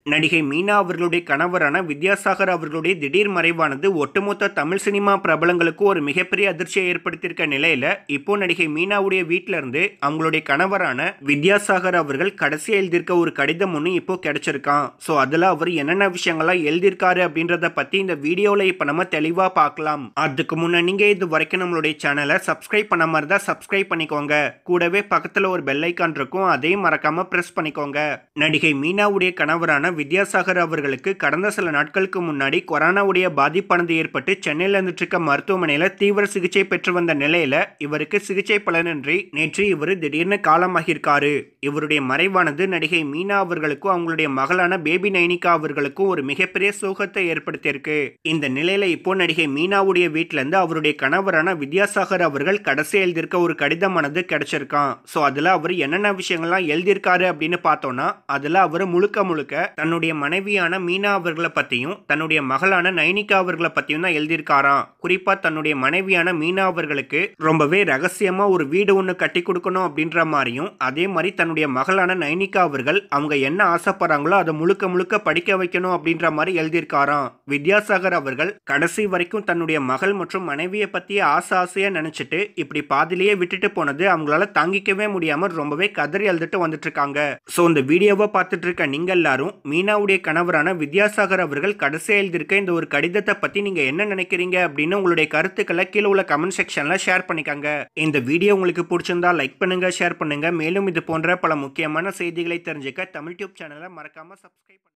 நடிகை மீனா அவர்களுடைய கணவரான வித்யாசாகர் அவர்களுடைய திடீர் மறைவானது ஒட்டுமொத்த தமிழ் சினிமா பிரபலங்களுக்கு ஒரு மிகப்பெரிய அதிர்ச்சியை ஏற்படுத்தியிருக்க நிலையில இப்போ நடிகை மீனாவுடைய வீட்ல இருந்து அவங்களுடைய கணவரான வித்யாசாகர் அவர்கள் கடைசி எழுதியிருக்க ஒரு கடிதம் ஒன்று இப்போ கிடைச்சிருக்கான் ஸோ அதில் அவர் என்னென்ன விஷயங்கள்லாம் எழுதியிருக்காரு அப்படின்றத பத்தி இந்த வீடியோவில் இப்போ நம்ம தெளிவாக பார்க்கலாம் அதுக்கு முன்ன நீங்க இது வரைக்கும் நம்மளுடைய சேனலை சப்ஸ்கிரைப் பண்ண மாதிரி தான் சப்ஸ்கிரைப் பண்ணிக்கோங்க கூடவே பக்கத்தில் ஒரு பெல் ஐக்கான் இருக்கும் அதையும் மறக்காம பிரஸ் பண்ணிக்கோங்க நடிகை மீனாவுடைய கணவரான வித்யாசாகர் அவர்களுக்கு கடந்த சில நாட்களுக்கு முன்னாடி கொரோனாவுடைய பாதிப்பானது ஏற்பட்டு சென்னையில் இருந்துட்டு இருக்க மருத்துவமனையில் தீவிர சிகிச்சை பெற்று வந்த நிலையில இவருக்கு சிகிச்சை பலனின்றி நேற்று இவர் திடீர்னு காலமாகியிருக்காரு இவருடைய மறைவானது நடிகை மீனா அவர்களுக்கும் அவங்களுடைய மகளான பேபி நைனிகா அவர்களுக்கும் ஒரு மிகப்பெரிய சோகத்தை ஏற்படுத்தியிருக்கு இந்த நிலையில இப்போ நடிகை மீனாவுடைய வீட்ல இருந்து அவருடைய கணவரான வித்யாசாகர் அவர்கள் கடைசி எழுதியிருக்க ஒரு கடிதமானது கிடைச்சிருக்கான் ஸோ அதுல அவர் என்னென்ன விஷயங்கள்லாம் எழுதியிருக்காரு அப்படின்னு பார்த்தோம்னா அதுல அவர் முழுக்க முழுக்க தன்னுடைய மனைவியான மீனா அவர்களை பத்தியும் தன்னுடைய மகளான நைனிகா அவர்களை பத்தியும் தான் எழுதியிருக்காராம் குறிப்பா தன்னுடைய மனைவியான மீனா அவர்களுக்கு ரொம்பவே ரகசியமா ஒரு வீடு ஒன்று கட்டி கொடுக்கணும் அப்படின்ற மாதிரியும் அதே மாதிரி தன்னுடைய மகளான நைனிகா அவர்கள் அவங்க என்ன ஆசைப்படுறாங்களோ அதை முழுக்க முழுக்க படிக்க வைக்கணும் அப்படின்ற மாதிரி எழுதியிருக்காராம் வித்யாசாகர் அவர்கள் கடைசி வரைக்கும் தன்னுடைய மகள் மற்றும் மனைவியை பத்திய ஆசை ஆசையா நினைச்சிட்டு இப்படி பாதிலேயே விட்டுட்டு போனது அவங்களால தாங்கிக்கவே முடியாம ரொம்பவே கதறி எழுதிட்டு வந்துட்டு இருக்காங்க ஸோ இந்த வீடியோவை பார்த்துட்டு இருக்க நீங்க எல்லாரும் மீனாவுடைய கணவரான வித்யாசாகர் அவர்கள் கடைசி எழுதியிருக்க இந்த ஒரு கடிதத்தை பத்தி நீங்க என்ன நினைக்கிறீங்க அப்படின்னு உங்களுடைய கருத்துக்களை கீழே உள்ள கமெண்ட் செக்ஷன்ல ஷேர் பண்ணிக்கோங்க இந்த வீடியோ உங்களுக்கு பிடிச்சிருந்தா லைக் பண்ணுங்க ஷேர் பண்ணுங்க மேலும் இது போன்ற பல முக்கியமான செய்திகளை தெரிஞ்சுக்க தமிழ் டியூப் சேனலை மறக்காம சப்ஸ்கிரைப்